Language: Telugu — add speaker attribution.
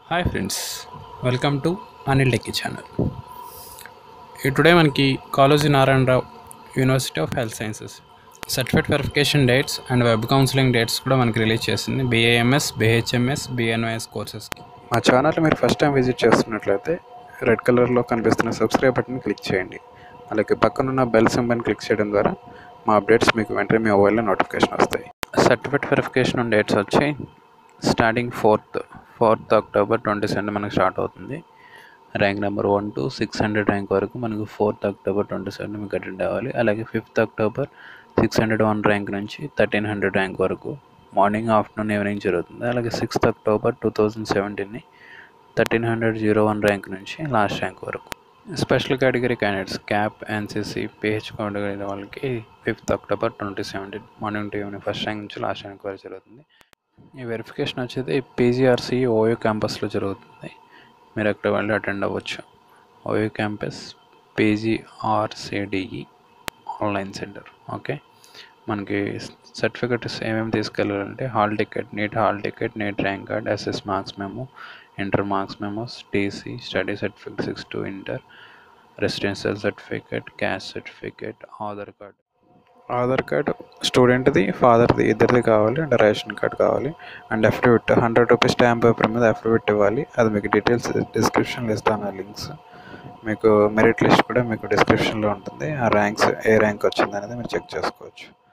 Speaker 1: hi friends welcome to Anil techie channel today మనకి Kaloji Narayana Rao university of health sciences certificate verification dates and web counselling dates కూడా మనకి రిలీజ్ చేసింది బిఏఎంఎస్ బిహెచ్ఎంఎస్ బిఎన్ఓఎస్ కోర్సెస్కి
Speaker 2: మా ఛానల్ మీరు ఫస్ట్ టైం విజిట్ చేస్తున్నట్లయితే రెడ్ కలర్లో కనిపిస్తున్న సబ్స్క్రైబ్ బటన్ క్లిక్ చేయండి అలాగే పక్కనున్న బెల్ సింబల్ని క్లిక్ చేయడం ద్వారా మా అప్డేట్స్ మీకు వెంటనే మీ మొబైల్లో నోటిఫికేషన్ వస్తాయి సర్టిఫికేట్ వెరిఫికేషన్ డేట్స్ వచ్చి starting fourth fourth October twenty seven మనకు స్టార్ట్ అవుతుంది rank number one two six hundred rank వరకు మనకు ఫోర్త్ అక్టోబర్ ట్వంటీ సెవెన్ మీకు అటెండ్ అవ్వాలి అలాగే fifth October six hundred one rank నుంచి థర్టీన్ హండ్రెడ్ ర్యాంక్ వరకు మార్నింగ్ ఆఫ్టర్నూన్ ఈవినింగ్ జరుగుతుంది అలాగే సిక్స్త్ అక్టోబర్ టూ థౌజండ్ సెవెంటీన్ని thirteen hundred zero one rank నుంచి లాస్ట్ ర్యాంక్ వరకు special category candidates CAP NCC pH category వాళ్ళకి fifth October twenty seventeen morning to evening first rank నుంచి లాస్ట్ ర్యాంక్ వరకు జరుగుతుంది ఈ వెరిఫికేషన్ వచ్చేది పీజీఆర్సీ ఓయో క్యాంపస్లో జరుగుతుంది మీరు అక్కడ వెళ్ళి అటెండ్ అవ్వచ్చు O U campus P G R C D E online centre okay మనకి సర్టిఫికెట్స్ ఏమేమి తీసుకెళ్ళాలంటే hall ticket NEET hall ticket NEET rank card S S marks memo inter marks memos T C study certificate six to inter residential certificate caste certificate Aadhaar card Aadhaar card స్టూడెంట్ది ఫాదర్ది ఇద్దరిది కావాలి అండ్ రేషన్ కార్డ్ కావాలి and affidavit hundred rupees stamp paper మీద అఫిడవిట్ ఇవ్వాలి అది మీకు డీటెయిల్స్ డిస్క్రిప్షన్లో ఇస్తాను లింక్స్ మీకు మెరిట్ లిస్ట్ కూడా మీకు డిస్క్రిప్షన్లో ఉంటుంది ఆ ర్యాంక్స్ ఏ ర్యాంక్ వచ్చింది అనేది మీరు చెక్ చేసుకోవచ్చు